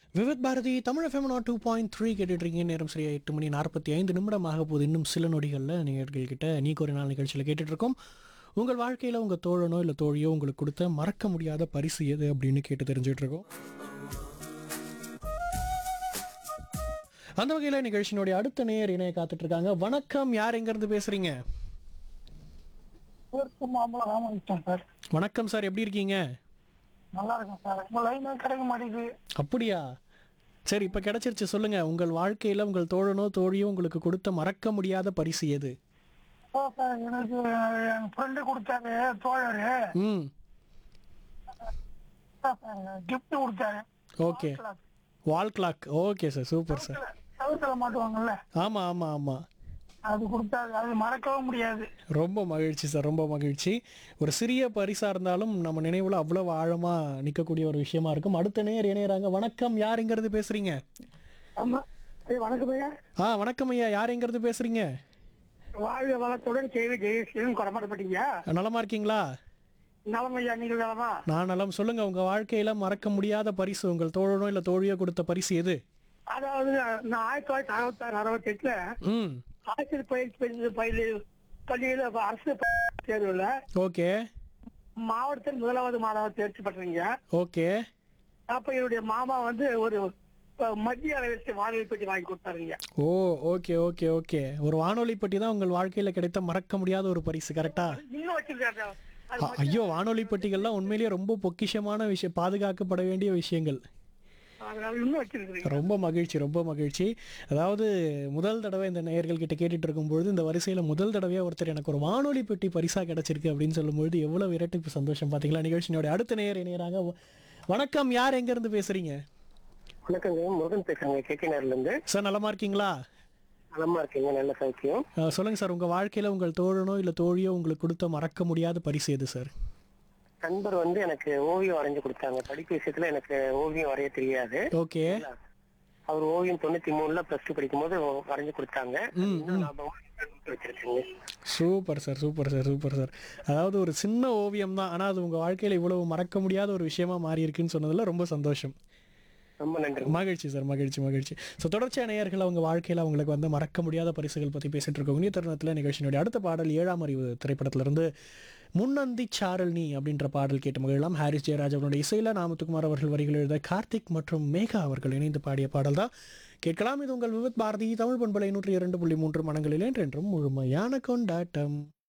Vividh Bharati Tamil FM two point three கேட்டுட்ருக்கீங்க நேரம் சரியா எட்டு மணி நாற்பத்தி ஐந்து நிமிடமாக போகுது இன்னும் சில நொடிகளில் நீங்கள் கிட்ட நீக்கு ஒரு நாள் நிகழ்ச்சியில் கேட்டுட்ருக்கோம் உங்கள் வாழ்க்கையில் உங்கள் தோழனோ இல்லை தோழியோ உங்களுக்கு கொடுத்த மறக்க முடியாத பரிசு எது அப்படின்னு கேட்டு தெரிஞ்சுட்டு இருக்கோம் அந்த வகையில் நிகழ்ச்சியினுடைய அடுத்த நேர் இணைய காத்துட்டு இருக்காங்க வணக்கம் யார் எங்கேருந்து பேசுறீங்க ஊருக்கு மாம்பழம் வாங்கிட்டேன் சார் வணக்கம் சார் எப்படி இருக்கீங்க நல்லா இருக்கும் சார் உங்க லைனே கிடைக்க மாட்டேங்குது அப்படியா சரி இப்போ கிடைச்சிருச்சு சொல்லுங்க உங்கள் வாழ்க்கையில் உங்கள் தோழனோ தோழியோ உங்களுக்கு கொடுத்த மறக்க முடியாத பரிசு எது ஓ சார் எனக்கு என் ஃப்ரெண்டு கொடுத்தாரு தோழரு ம் கிஃப்ட் கொடுத்தாரு okay wall clock okay sir super sir சவுத்துல மாட்டுவாங்கல்ல ஆமாம் ஆமாம் ஆமாம் அது கொடுத்தாரு அது மறக்கவும் முடியாது ரொம்ப மகிழ்ச்சி சார் ரொம்ப மகிழ்ச்சி ஒரு சிறிய பரிசாக இருந்தாலும் நம்ம நினைவில் அவ்வளோ ஆழமாக நிற்கக்கூடிய ஒரு விஷயமா இருக்கும் அடுத்த நேர் இணையறாங்க வணக்கம் யார் எங்கிறது பேசுகிறீங்க ஆமா ஐயா வணக்கம் ஐயா ஆ வணக்கம் ஐயா யார் எங்கிறது பேசுகிறீங்க வாழ்க வளத்துடன் செய்தி ஜெயஸ்ரீன் கொடமாட்டப்பட்டீங்க நலமா இருக்கீங்களா நலமையா நீங்கள் நலமா நான் நலம் சொல்லுங்கள் உங்கள் வாழ்க்கையில் மறக்க முடியாத பரிசு உங்கள் தோழனோ இல்லை தோழியோ கொடுத்த பரிசு எது அதாவது நான் ஆயிரத்தி தொள்ளாயிரத்தி அறுபத்தாறு அறுபத்தி எட்டுல ம் ஆசிரியர் பயிற்சி பயிற்சி பள்ளி பள்ளியில அரசு தேர்வுல ஓகே மாவட்டத்தில் முதலாவது மாணவர் தேர்ச்சி பெற்றீங்க ஓகே அப்ப என்னுடைய மாமா வந்து ஒரு அஹ், மத்திய அளவிற்கு வானொலி பெட்டி வாங்கி கொடுத்தாருங்க ஓ ஓகே ஓகே ஓகே ஒரு வானொலி பெட்டி தான் உங்கள் வாழ்க்கையில் கிடைத்த மறக்க முடியாத ஒரு பரிசு கரெக்டா இன்னும் வச்சிருக்காரு அது அ- ஐயோ வானொலி பெட்டிகள்லாம் உண்மையிலேயே ரொம்ப பொக்கிஷமான விஷயம் பாதுகாக்கப்பட வேண்டிய விஷயங்கள் அதனால இன்னும் வச்சிருக்கிறீங்க ரொம்ப மகிழ்ச்சி ரொம்ப மகிழ்ச்சி அதாவது முதல் தடவை இந்த நேயர்கள் கிட்ட கேட்டுட்டு இருக்கும்பொழுது இந்த வரிசையில் முதல் தடவையாக ஒருத்தர் எனக்கு ஒரு வானொலி பெட்டி பரிசா கிடைச்சிருக்கு அப்படின்னு சொல்லும்பொழுது எவ்வளவு இரட்டிப்பு சந்தோஷம் பார்த்தீங்களா நிகழ்ச்சியினுடைய அடுத்த நேயர் இணையறாங்க வணக்கம் யார் எங்கேருந்து பேசுறீங்க வணக்கங்க முருகன் பேசுறேங்க கேக்கினார்ல இருந்து சார் நலமா இருக்கீங்களா நலமா இருக்கீங்க நல்ல சௌக்கியம் அஹ், சொல்லுங்க சார் உங்க வாழ்க்கையில உங்கள் தோழனோ இல்ல தோழியோ உங்களுக்கு கொடுத்த மறக்க முடியாத பரிசு எது சார் நண்பர் வந்து எனக்கு ஓவியம் வரைஞ்சு கொடுத்தாங்க படிப்பு விஷயத்துல எனக்கு ஓவியம் வரைய தெரியாது ஓகே அவர் ஓவியம் தொண்ணூத்தி மூணுல பிளஸ் டூ படிக்கும் போது வரைஞ்சு கொடுத்தாங்க இன்னும் ஞாபகமா வச்சிருக்கேங்க super sir super sir super sir அதாவது ஒரு சின்ன ஓவியம் தான் ஆனா அது உங்க வாழ்க்கையில இவ்வளவு மறக்க முடியாத ஒரு விஷயமா மாறி இருக்குன்னு சொன்னதுல ரொம்ப சந்தோஷம் ரொம்ப நன்றி மகிழ்ச்சி சார் மகிழ்ச்சி மகிழ்ச்சி ஸோ தொடர்ச்சியான நேயர்கள் அவங்க வாழ்க்கையில் அவங்களுக்கு வந்து மறக்க முடியாத பரிசுகள் பற்றி பேசிட்டு இருக்கோம் இந்த தருணத்தில் நிகழ்ச்சியினுடைய அடுத்த பாடல் ஏழாம் அறிவு திரைப்படத்திலிருந்து முன்னந்தி சாரல் நீ அப்படின்ற பாடல் கேட்டு மகிழலாம் ஹாரிஸ் ஜெயராஜ் அவருடைய இசையில் நாமத்துக்குமார் அவர்கள் வரிகள் எழுத கார்த்திக் மற்றும் மேகா அவர்கள் இணைந்து பாடிய பாடல் தான் கேட்கலாம் இது உங்கள் விவித் பாரதி தமிழ் பண்பலை நூற்றி இரண்டு புள்ளி மூன்று மனங்களில் என்றென்றும் முழுமையான கொண்டாட்டம்